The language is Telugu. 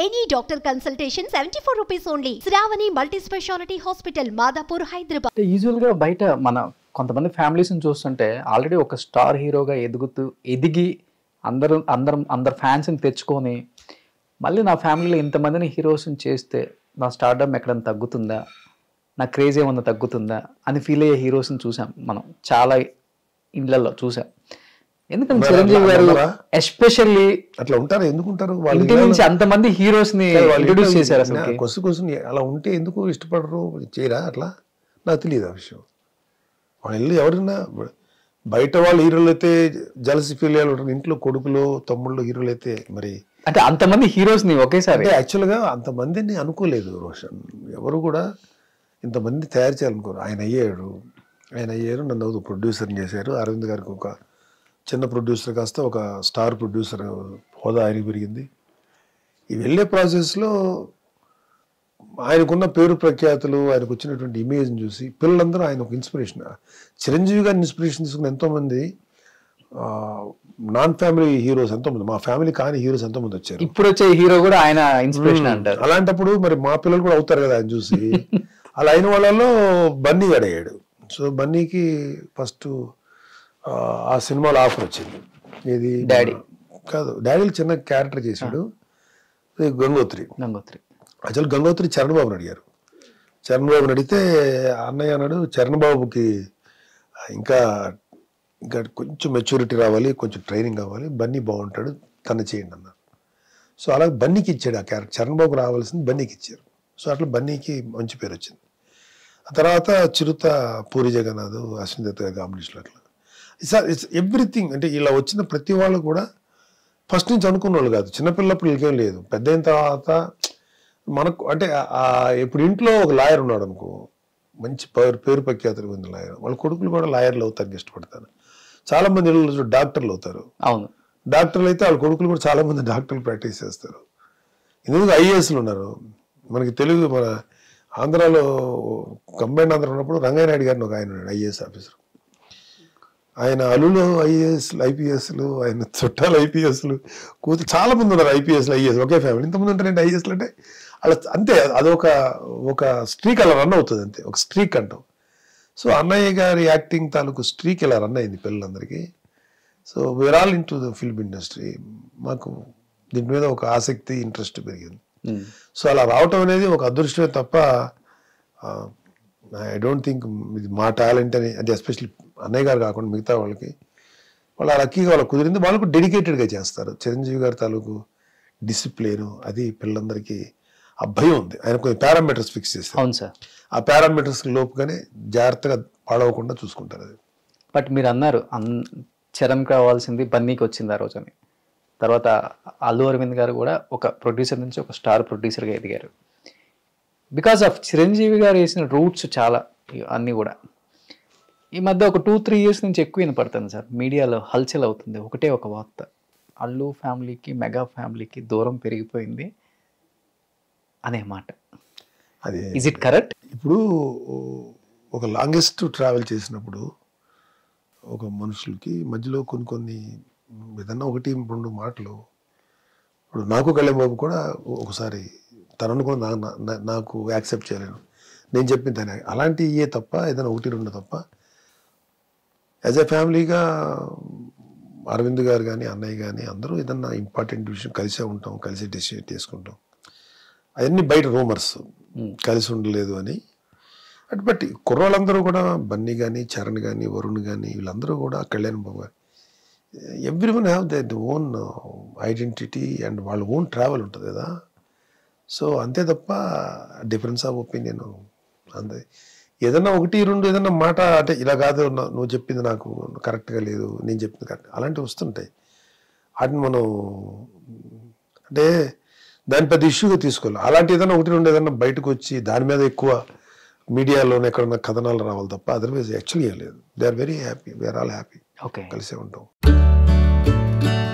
Any doctor consultation 74 rupees only. Sravani Multi Speciality Hospital, Madhapur, Hyderabad. అంటే యూజువల్గా బయట మన కొంతమంది ఫ్యామిలీస్ని చూస్తుంటే ఆల్రెడీ ఒక స్టార్ హీరోగా ఎదుగుతూ ఎదిగి అందరూ అందరం అందరు ఫ్యాన్స్ని తెచ్చుకొని మళ్ళీ నా ఫ్యామిలీలో ఇంతమందిని హీరోస్ని చేస్తే నా స్టార్డమ్ ఎక్కడైనా తగ్గుతుందా నా క్రేజ్ ఏమన్నా తగ్గుతుందా అని ఫీల్ అయ్యే హీరోస్ని చూసాం మనం చాలా ఇండ్లలో చూసాం ఎందుకంటే మరి చిరంజీవి అట్లా గారు ఉన్నారా? ఎస్పెషల్లీ అట్లా ఉంటారు ఎందుకు ఉంటారు ఇంటి నుంచి అంతమంది హీరోస్ ని ఇంట్రొడ్యూస్ చేశారు అసలు కొసు కొసు అలా ఉంటే ఎందుకు ఇష్టపడరు చేయరా అట్లా నాకు తెలియదు ఆ విషయం వాళ్ళ ఇల్లు ఎవరైనా బయట వాళ్ళు హీరోలు అయితే జలసి ఫీల్ అయ్యాలి ఉంటారు ఇంట్లో కొడుకులు తమ్ముళ్ళు హీరోలు అయితే మరి అంటే అంతమంది హీరోస్ ని ఒకేసారి అంటే యాక్చువల్గా అంతమందిని అనుకోలేదు రోషన్ ఎవరు కూడా ఇంతమంది తయారు చేయాలనుకోరు ఆయన అయ్యాడు ఆయన అయ్యారు నన్ను ప్రొడ్యూసర్ని చేశారు అరవింద్ గారికి ఒక చిన్న ప్రొడ్యూసర్ కాస్త ఒక స్టార్ ప్రొడ్యూసర్ హోదా ఆయనకి పెరిగింది ఈ వెళ్ళే ప్రాసెస్లో ఆయనకున్న పేరు ప్రఖ్యాతులు ఆయనకు వచ్చినటువంటి ఇమేజ్ని చూసి పిల్లలందరూ ఆయన ఒక ఇన్స్పిరేషన్ చిరంజీవి గారిని ఇన్స్పిరేషన్ తీసుకున్న ఎంతోమంది నాన్ ఫ్యామిలీ హీరోస్ ఎంతోమంది మా ఫ్యామిలీ కాని హీరోస్ ఎంతోమంది వచ్చారు ఇప్పుడు వచ్చే హీరో కూడా ఆయన ఇన్స్పిరేషన్ అంటారు అలాంటప్పుడు మరి మా పిల్లలు కూడా అవుతారు కదా ఆయన చూసి అలా అయిన వాళ్ళలో బన్నీ అయ్యాడు సో బన్నీకి ఫస్ట్ ఆ సినిమాలో ఆఫర్ వచ్చింది ఇది డాడీ. కాదు డాడీలో చిన్న క్యారెక్టర్ చేశాడు ఇది గంగోత్రి గంగోత్రి అసలు గంగోత్రి చరణ్ బాబుని అడిగారు చరణ్ బాబుని అడిగితే అన్నయ్య అన్నాడు చరణ్ బాబుకి ఇంకా ఇంకా కొంచెం మెచ్యూరిటీ రావాలి కొంచెం ట్రైనింగ్ కావాలి బన్నీ బాగుంటాడు తను చేయండి అన్నారు సో అలా బన్నీకి ఇచ్చాడు ఆ క్యారెక్టర్ చరణ్ బాబు రావాల్సింది బన్నీకి ఇచ్చారు సో అట్లా బన్నీకి మంచి పేరు వచ్చింది ఆ తర్వాత చిరుత పూరి జగన్నాథ్ అశ్విని దత్ గారి కాంబినేషన్ అట్లా ఇట్స్ ఇట్స్ ఎవ్రీథింగ్ అంటే ఇలా వచ్చిన ప్రతి వాళ్ళు కూడా ఫస్ట్ నుంచి అనుకున్న వాళ్ళు కాదు చిన్నపిల్లప్పుడు వీళ్ళకేం లేదు పెద్ద అయిన తర్వాత మనకు అంటే ఆ ఇప్పుడు ఇంట్లో ఒక లాయర్ ఉన్నాడు అనుకో మంచి పేరు పేరు ప్రఖ్యాతులు ఉంది లాయర్ వాళ్ళ కొడుకులు కూడా లాయర్లు అవుతానికి ఇష్టపడతారు చాలా మంది ఇళ్ళలో డాక్టర్లు అవుతారు అవును డాక్టర్లు అయితే వాళ్ళ కొడుకులు కూడా చాలా మంది డాక్టర్లు ప్రాక్టీస్ చేస్తారు ఎందుకు ఐఏఎస్లు ఉన్నారు మనకి తెలుగు మన ఆంధ్రాలో కంబైన్ ఆంధ్ర ఉన్నప్పుడు రంగయ్య నాయుడు గారిని ఒక ఆయన ఉన్నాడు ఐఏఎస్ ఆఫీసర్ ఆయన అల్లులు ఐఏఎస్ ఐపీఎస్లు ఆయన చుట్టాలు ఐపీఎస్లు కూతురు చాలా మంది ఉన్నారు ఐపీఎస్లు ఐఏఎస్ ఒకే ఫ్యామిలీ ఇంతమంది ఉంటారండి ఐఏఎస్లు అంటే అలా అంతే అదొక ఒక స్ట్రీక్ అలా రన్ అవుతుంది అంతే ఒక స్ట్రీక్ అంటాం సో అన్నయ్య గారి యాక్టింగ్ తాలూకు స్ట్రీక్ ఇలా రన్ అయింది పిల్లలందరికీ so we're all into the film industry మాకు దీని మీద ఒక ఆసక్తి ఇంట్రెస్ట్ పెరిగింది ఉమ్. సో అలా రావటం అనేది ఒక అదృష్టమే తప్ప ఐ డోంట్ థింక్ ఇది మా టాలెంట్ అని అది ఎస్పెషల్లీ అన్నయ్య గారు కాకుండా మిగతా వాళ్ళకి వాళ్ళ లక్కీగా వాళ్ళకి కుదిరింది వాళ్ళకు డెడికేటెడ్గా చేస్తారు చిరంజీవి గారి తాలూకు డిసిప్లిన్ అది పిల్లలందరికీ ఆ భయం ఉంది ఆయన కొన్ని పారామీటర్స్ ఫిక్స్ చేస్తారు అవును సార్ ఆ పారామీటర్స్ లోపుగానే జాగ్రత్తగా పాడవకుండా చూసుకుంటారు అది బట్ మీరు అన్నారు అన్ చరణ్ కావాల్సింది బన్నీకి వచ్చింది ఆ రోజని తర్వాత అల్లు అరవింద్ గారు కూడా ఒక ప్రొడ్యూసర్ నుంచి ఒక స్టార్ ప్రొడ్యూసర్గా ఎదిగారు బికాస్ ఆఫ్ చిరంజీవి గారు వేసిన రూట్స్ చాలా ఇ- అన్నీ కూడా ఈ మధ్య ఒక టూ త్రీ ఇయర్స్ నుంచి ఎక్కువ వినపడుతుంది సార్ మీడియాలో హల్చల్ అవుతుంది ఒకటే ఒక వార్త అల్లు ఫ్యామిలీకి మెగా ఫ్యామిలీకి దూరం పెరిగిపోయింది అనే మాట అది ఇజ్ ఇట్ కరెక్ట్ ఇప్పుడు ఒక లాంగెస్ట్ ట్రావెల్ చేసినప్పుడు ఒక మనుషులకి మధ్యలో కొన్ని కొన్ని ఏదన్నా ఒకటి రెండు మాటలు ఇప్పుడు నాకు కళ్యాణ్ బాబు కూడా ఒకసారి తను అనుకున్న నా- నా- నా- నాకు యాక్సెప్ట్ చేయలేను నేను చెప్పింది తనే అలాంటి ఇయే తప్ప ఏదైనా ఒకటి రెండు తప్ప యాజ్ ఎ ఫ్యామిలీగా అరవింద్ గారు కానీ అన్నయ్య కానీ అందరూ ఏదన్నా ఇంపార్టెంట్ విషయం కలిసే ఉంటాం కలిసి డెసిషన్ చేసుకుంటాం అవన్నీ బయట రూమర్స్ కలిసి ఉండలేదు అని అటు బట్టి కుర్రోళ్ళందరూ కూడా బన్నీ కానీ చరణ్ కానీ వరుణ్ కానీ వీళ్ళందరూ కూడా Kalyan Babu garu everyone have that own identity and వాళ్ళ ఓన్ ట్రావెల్ ఉంటుంది కదా సో అంతే తప్ప డిఫరెన్స్ ఆఫ్ ఒపీనియన్ అంతే ఏదన్నా ఒకటి రెండు ఏదన్నా మాట అంటే ఇలా కాదు నా- నువ్వు చెప్పింది నాకు కరెక్ట్గా లేదు నేను చెప్పింది కరెక్ట్ అలాంటివి వస్తుంటాయి వాటిని మనం అంటే దాని పెద్ద ఇష్యూగా తీసుకోవాలి అలాంటి ఏదైనా ఒకటి రెండు ఏదైనా బయటకు వచ్చి దాని మీద ఎక్కువ మీడియాలోనే ఎక్కడన్నా కథనాలు రావాలి తప్ప అదర్వైజ్ యాక్చువల్లీ లేదు they are very happy we are all happy okay కలిసే ఉంటాం